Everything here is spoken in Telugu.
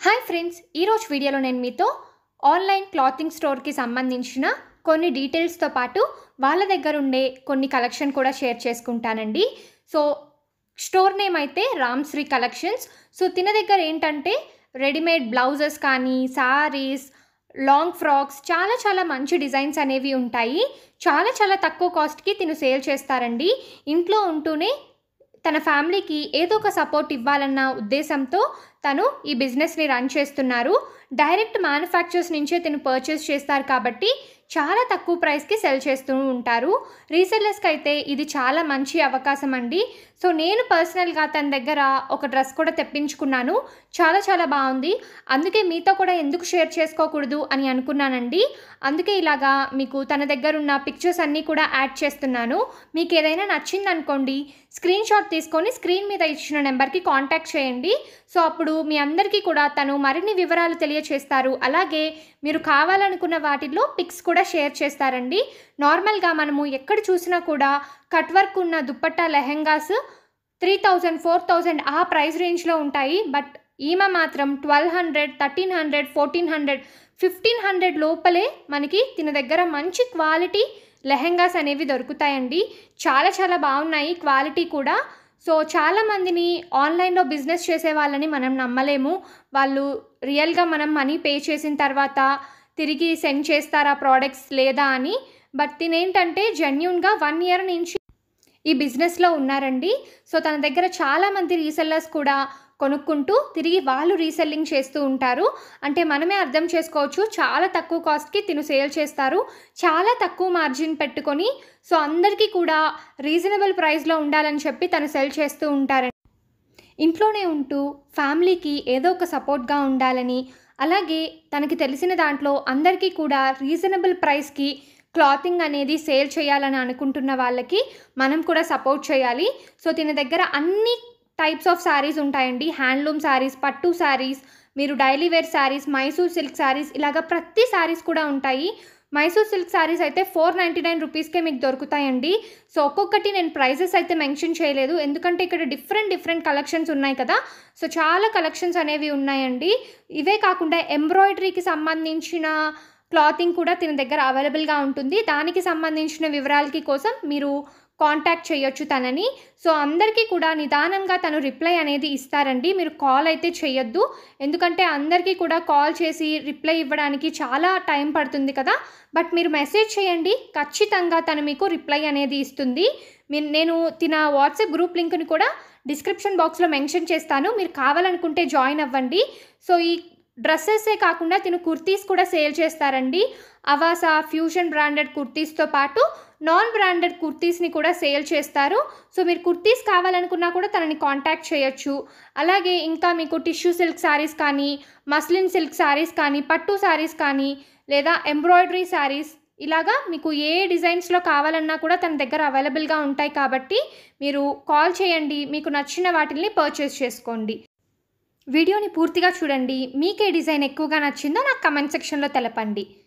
హాయ్ ఫ్రెండ్స్ ఈరోజు వీడియోలో నేను మీతో ఆన్లైన్ క్లాతింగ్ స్టోర్కి సంబంధించిన కొన్ని డీటెయిల్స్తో పాటు వాళ్ళ దగ్గర ఉండే కొన్ని కలెక్షన్ కూడా షేర్ చేసుకుంటానండి సో స్టోర్ నేమ్ అయితే రామ్శ్రీ కలెక్షన్స్ సో తిన దగ్గర ఏంటంటే రెడీమేడ్ బ్లౌజెస్ కానీ సారీస్ లాంగ్ ఫ్రాక్స్ చాలా చాలా మంచి డిజైన్స్ అనేవి ఉంటాయి చాలా చాలా తక్కువ కాస్ట్కి తిను సేల్ చేస్తారండి ఇంట్లో ఉంటూనే తన ఫ్యామిలీకి ఏదో ఒక సపోర్ట్ ఇవ్వాలన్న ఉద్దేశంతో తను ఈ బిజినెస్ని రన్ చేస్తున్నారు డైరెక్ట్ మ్యానుఫ్యాక్చర్స్ నుంచే తను పర్చేస్ చేస్తారు కాబట్టి చాలా తక్కువ ప్రైస్కి సెల్ చేస్తూ ఉంటారు రీసెల్లర్స్కి అయితే ఇది చాలా మంచి అవకాశం అండి సో నేను పర్సనల్గా తన దగ్గర ఒక డ్రెస్ కూడా తెప్పించుకున్నాను చాలా చాలా బాగుంది అందుకే మీతో కూడా ఎందుకు షేర్ చేసుకోకూడదు అని అనుకున్నానండి అందుకే ఇలాగా మీకు తన దగ్గర ఉన్న పిక్చర్స్ అన్నీ కూడా యాడ్ చేస్తున్నాను మీకు ఏదైనా నచ్చిందనుకోండి స్క్రీన్ షాట్ తీసుకొని స్క్రీన్ మీద ఇచ్చిన నెంబర్కి కాంటాక్ట్ చేయండి సో అప్పుడు మీ అందరికీ కూడా తను మరిన్ని వివరాలు తెలియచేస్తారు అలాగే మీరు కావాలనుకున్న వాటిల్లో పిక్స్ కూడా షేర్ చేస్తారండి నార్మల్గా మనము ఎక్కడ చూసినా కూడా కట్ వర్క్ ఉన్న dupatta lehengas three thousand four thousand ఆ ప్రైస్ రేంజ్లో ఉంటాయి బట్ ఈమె మాత్రం twelve hundred thirteen hundred fourteen hundred fifteen hundred లోపలే మనకి తిన దగ్గర మంచి క్వాలిటీ లెహెంగాస్ అనేవి దొరుకుతాయండి చాలా చాలా బాగున్నాయి క్వాలిటీ కూడా సో చాలామందిని ఆన్లైన్లో బిజినెస్ చేసే వాళ్ళని మనం నమ్మలేము వాళ్ళు రియల్గా మనం మనీ పే చేసిన తర్వాత తిరిగి సెండ్ చేస్తారా ప్రోడక్ట్స్ లేదా అని బట్ తినేంటంటే జెన్యున్గా వన్ ఇయర్ నుంచి ఈ బిజినెస్లో ఉన్నారండి సో తన దగ్గర చాలామంది రీసెల్లర్స్ కూడా కొనుక్కుంటూ తిరిగి వాళ్ళు రీసెల్లింగ్ చేస్తూ ఉంటారు అంటే మనమే అర్థం చేసుకోవచ్చు చాలా తక్కువ కాస్ట్కి తిను సేల్ చేస్తారు చాలా తక్కువ మార్జిన్ పెట్టుకొని సో అందరికీ కూడా రీజనబుల్ ప్రైస్లో ఉండాలని చెప్పి తను సెల్ చేస్తూ ఉంటారండి ఇంట్లోనే ఉంటూ ఫ్యామిలీకి ఏదో ఒక సపోర్ట్గా ఉండాలని అలాగే తనకి తెలిసిన దాంట్లో అందరికీ కూడా రీజనబుల్ ప్రైస్కి క్లాతింగ్ అనేది సేల్ చేయాలని అనుకుంటున్న వాళ్ళకి మనం కూడా సపోర్ట్ చేయాలి సో తిన దగ్గర అన్ని టైప్స్ ఆఫ్ శారీస్ ఉంటాయండి హ్యాండ్లూమ్ శారీస్ పట్టు శారీస్ మీరు daily wear saris Mysore silk saris ఇలాగ ప్రతి శారీస్ కూడా ఉంటాయి మైసూర్ సిల్క్ శారీస్ అయితే ఫోర్ నైంటీ నైన్ రూపీస్కే మీకు దొరుకుతాయండి సో ఒక్కొక్కటి నేను ప్రైజెస్ అయితే మెన్షన్ చేయలేదు ఎందుకంటే ఇక్కడ డిఫరెంట్ డిఫరెంట్ కలెక్షన్స్ ఉన్నాయి కదా సో చాలా కలెక్షన్స్ అనేవి ఉన్నాయండి ఇవే కాకుండా ఎంబ్రాయిడరీకి సంబంధించిన క్లాతింగ్ కూడా తిన దగ్గర అవైలబుల్గా ఉంటుంది దానికి సంబంధించిన వివరాలకి కోసం మీరు కాంటాక్ట్ చేయొచ్చు తనని సో అందరికీ కూడా నిదానంగా తను రిప్లై అనేది ఇస్తారండి మీరు కాల్ అయితే చేయొద్దు ఎందుకంటే అందరికీ కూడా కాల్ చేసి రిప్లై ఇవ్వడానికి చాలా టైం పడుతుంది కదా బట్ మీరు మెసేజ్ చేయండి ఖచ్చితంగా తను మీకు రిప్లై అనేది ఇస్తుంది మీరు నేను తిన వాట్సాప్ గ్రూప్ లింక్ని కూడా డిస్క్రిప్షన్ బాక్స్లో మెన్షన్ చేస్తాను మీరు కావాలనుకుంటే జాయిన్ అవ్వండి సో ఈ డ్రెస్సెసే కాకుండా తిను కుర్తీస్ కూడా సేల్ చేస్తారండి అవాసా ఫ్యూజన్ బ్రాండెడ్ కుర్తీస్తో పాటు నాన్ బ్రాండెడ్ కుర్తీస్ని కూడా సేల్ చేస్తారు సో మీరు కుర్తీస్ కావాలనుకున్నా కూడా తనని కాంటాక్ట్ చేయొచ్చు అలాగే ఇంకా మీకు టిష్యూ సిల్క్ శారీస్ కానీ మస్లిన్ సిల్క్ శారీస్ కానీ పట్టు శారీస్ కానీ లేదా ఎంబ్రాయిడరీ శారీస్ ఇలాగా మీకు ఏ డిజైన్స్లో కావాలన్నా కూడా తన దగ్గర అవైలబుల్గా ఉంటాయి కాబట్టి మీరు కాల్ చేయండి మీకు నచ్చిన వాటిని పర్చేస్ చేసుకోండి వీడియోని పూర్తిగా చూడండి మీకే డిజైన్ ఎక్కువగా నచ్చిందో నాకు కమెంట్ సెక్షన్లో తెలపండి